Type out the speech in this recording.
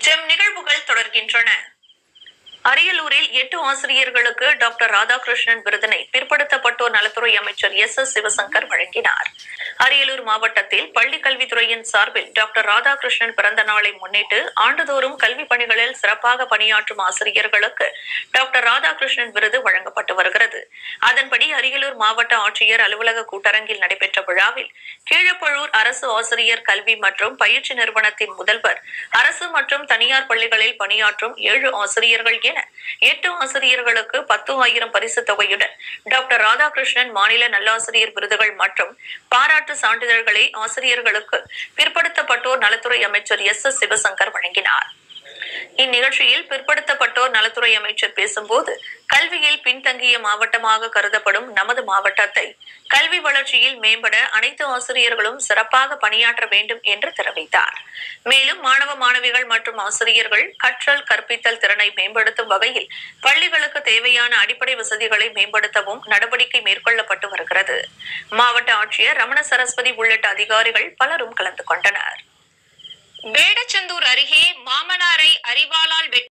GeM நிகழ்வுகள் தொடர்கின்றன அரியலூரில் எட்டு ஆசிரியர்களுக்கு டாக்டர் ராதாகிருஷ்ணன் விருதினை பிற்படுத்தப்பட்டோர் நலத்துறை அமைச்சர் எஸ் எஸ் சிவசங்கர் வழங்கினார் அரியலூர் மாவட்டத்தில் பள்ளி கல்வித்துறையின் சார்பில் டாக்டர் ராதாகிருஷ்ணன் பிறந்த நாளை முன்னிட்டு ஆண்டுதோறும் கல்வி பணிகளில் சிறப்பாக பணியாற்றும் ஆசிரியர்களுக்கு டாக்டர் ராதாகிருஷ்ணன் விருது வழங்கப்பட்டு வருகிறது அதன்படி அரியலூர் மாவட்ட ஆட்சியர் அலுவலக கூட்டரங்கில் நடைபெற்ற விழாவில் கீழப்பழூர் அரசு ஆசிரியர் கல்வி மற்றும் பயிற்சி நிறுவனத்தின் முதல்வர் அரசு மற்றும் தனியார் பள்ளிகளில் பணியாற்றும் ஏழு ஆசிரியர்கள் என எட்டு ஆசிரியர்களுக்கு பத்து ஆயிரம் பரிசு தொகையுடன் டாக்டர் ராதாகிருஷ்ணன் மாநில நல்லாசிரியர் விருதுகள் மற்றும் பாராட்டு சான்றிதழ்களை ஆசிரியர்களுக்கு பிற்படுத்தப்பட்டோர் நலத்துறை அமைச்சர் எஸ் எஸ் சிவசங்கர் வழங்கினார் இந்நிகழ்ச்சியில் பிற்படுத்தப்பட்டோர் நலத்துறை அமைச்சர் பேசும்போது கல்வியில் பின்தங்கிய மாவட்டமாக கருதப்படும் நமது மாவட்டத்தை கல்வி வளர்ச்சியில் மேம்பட அனைத்து ஆசிரியர்களும் சிறப்பாக பணியாற்ற வேண்டும் என்று தெரிவித்தார் மேலும் மாணவ மாணவிகள் மற்றும் ஆசிரியர்கள் கற்றல் கற்பித்தல் திறனை மேம்படுத்தும் வகையில் பள்ளிகளுக்கு தேவையான அடிப்படை வசதிகளை மேம்படுத்தவும் நடவடிக்கை மேற்கொள்ளப்பட்டு வருகிறது மாவட்ட ஆட்சியர் ரமண சரஸ்வதி உள்ளிட்ட அதிகாரிகள் பலரும் கலந்து கொண்டனர் வேடச்சந்தூர் அருகே மாமனாரை அரிவாளால் வெட்டி